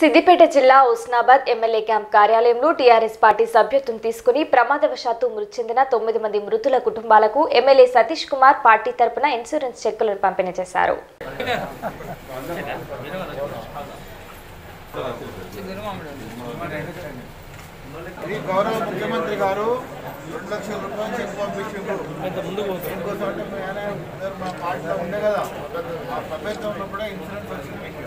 సిద్దిపేట జిల్లా Husnabad MLA camp కార్యాలయంలో TRS party సభ్యత్వం తీసుకుని ప్రమాదవశాత్తు మృతి చెందిన తొమ్మిది మంది మృతుల కుటుంబాలకు ఎమ్మెల్యే సతీష్ కుమార్ పార్టీ తరపున ఇన్సూరెన్స్ చెక్కులను పంపిణీ చేశారు ఇది గౌరవ ముఖ్యమంత్రి గారు రెండు లక్షల రూపాయలు చెక్ పంపించారు దీనికోసం అంటే మీ ఆయన ఇద్దరు మా పార్టీలో ఉండే కదా మా ప్రభుత్వంలో కూడా ఇన్సూరెన్స్ వచ్చింది మీకు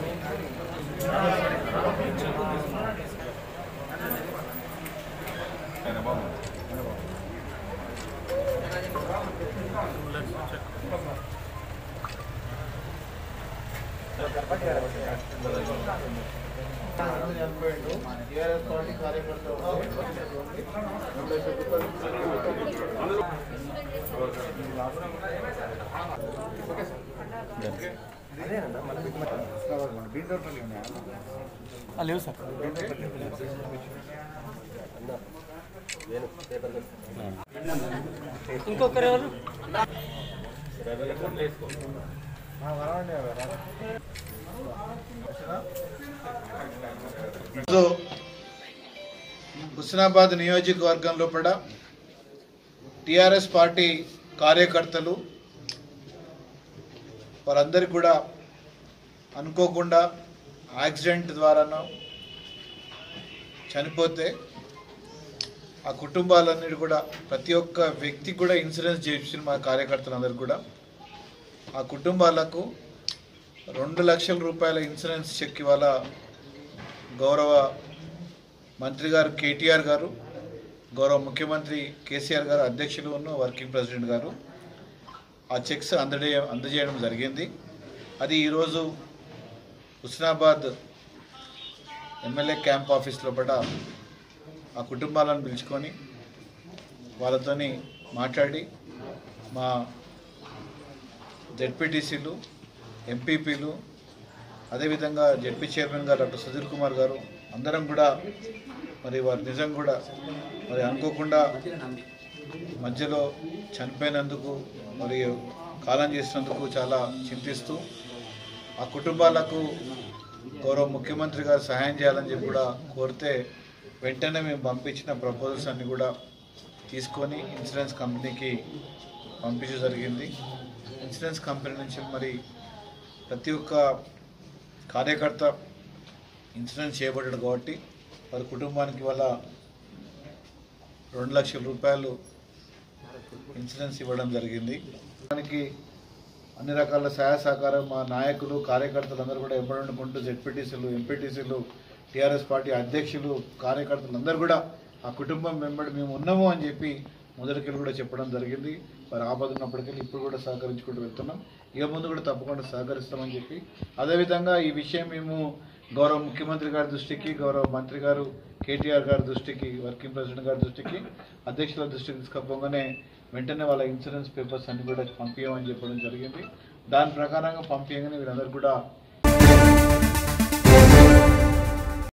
చనిపోయిండు టీఆర్ఎస్ పార్టీ కార్యకర్త రెండు లక్షల రూపాయలు లేవు సార్ ఇంకొకరు ఎవరు ఈరోజు హుస్నాబాద్ నియోజకవర్గంలో కూడా టిఆర్ఎస్ పార్టీ కార్యకర్తలు వారందరికీ కూడా అనుకోకుండా యాక్సిడెంట్ ద్వారానో చనిపోతే ఆ కుటుంబాలన్నిటి కూడా ప్రతి ఒక్క వ్యక్తి కూడా ఇన్సూరెన్స్ చేయించిన మా కార్యకర్తలందరూ కూడా ఆ కుటుంబాలకు రెండు లక్షల రూపాయల ఇన్సూరెన్స్ చెక్ ఇవాళ గౌరవ మంత్రి గారు కేటీఆర్ గారు గౌరవ ముఖ్యమంత్రి కేసీఆర్ గారు అధ్యక్షులు ఉన్న వర్కింగ్ ప్రెసిడెంట్ గారు ఆ చెక్స్ అందజే అందజేయడం జరిగింది అది ఈరోజు హుస్నాబాద్ ఎమ్మెల్యే క్యాంప్ ఆఫీస్లో పట ఆ కుటుంబాలను పిలుచుకొని వాళ్ళతోని మాట్లాడి మా జెడ్పీటీసీలు ఎంపీపీలు అదేవిధంగా జెడ్పీ చైర్మన్ గారు డాక్టర్ సుధీర్ కుమార్ గారు అందరం కూడా మరి వారు నిజం కూడా మరి అనుకోకుండా మధ్యలో చనిపోయినందుకు మరియు కాలం చేసినందుకు చాలా చింతిస్తూ ఆ కుటుంబాలకు గౌరవ ముఖ్యమంత్రి గారు సహాయం చేయాలని చెప్పి కూడా కోరితే వెంటనే మేము పంపించిన ప్రపోజల్స్ అన్ని కూడా తీసుకొని ఇన్సూరెన్స్ కంపెనీకి పంపించడం జరిగింది ఇన్సూరెన్స్ కంపెనీ నుంచి మరి ప్రతి ఒక్క కార్యకర్త ఇన్సూరెన్స్ చేయబడ్డాడు కాబట్టి వారి కుటుంబానికి వల్ల రెండు లక్షల రూపాయలు ఇన్సూరెన్స్ ఇవ్వడం జరిగింది దానికి అన్ని రకాల సహాయ సహకారం మా నాయకులు కార్యకర్తలు అందరూ కూడా ఎప్పుడు ఉండుకుంటూ జెడ్పీటీసీలు ఎంపీటీసీలు టీఆర్ఎస్ పార్టీ అధ్యక్షులు కార్యకర్తలు అందరూ కూడా ఆ కుటుంబం వెంబడి మేము ఉన్నాము అని చెప్పి మొదటికెళ్ళి కూడా చెప్పడం జరిగింది వారు ఆపద ఉన్నప్పటికెళ్ళి ఇప్పుడు కూడా సహకరించుకుంటూ వెళ్తున్నాం ఇక ముందు కూడా తప్పకుండా సహకరిస్తామని చెప్పి అదేవిధంగా ఈ విషయం మేము గౌరవ ముఖ్యమంత్రి గారి దృష్టికి గౌరవ మంత్రి గారు కేటీఆర్ గారి దృష్టికి వర్కింగ్ ప్రెసిడెంట్ గారి దృష్టికి అధ్యక్షుల దృష్టికి తీసుకపోగానే వెంటనే వాళ్ళ ఇన్సూరెన్స్ పేపర్స్ అన్ని కూడా పంపించమని చెప్పడం జరిగింది దాని ప్రకారంగా పంపించగానే వీరందరూ కూడా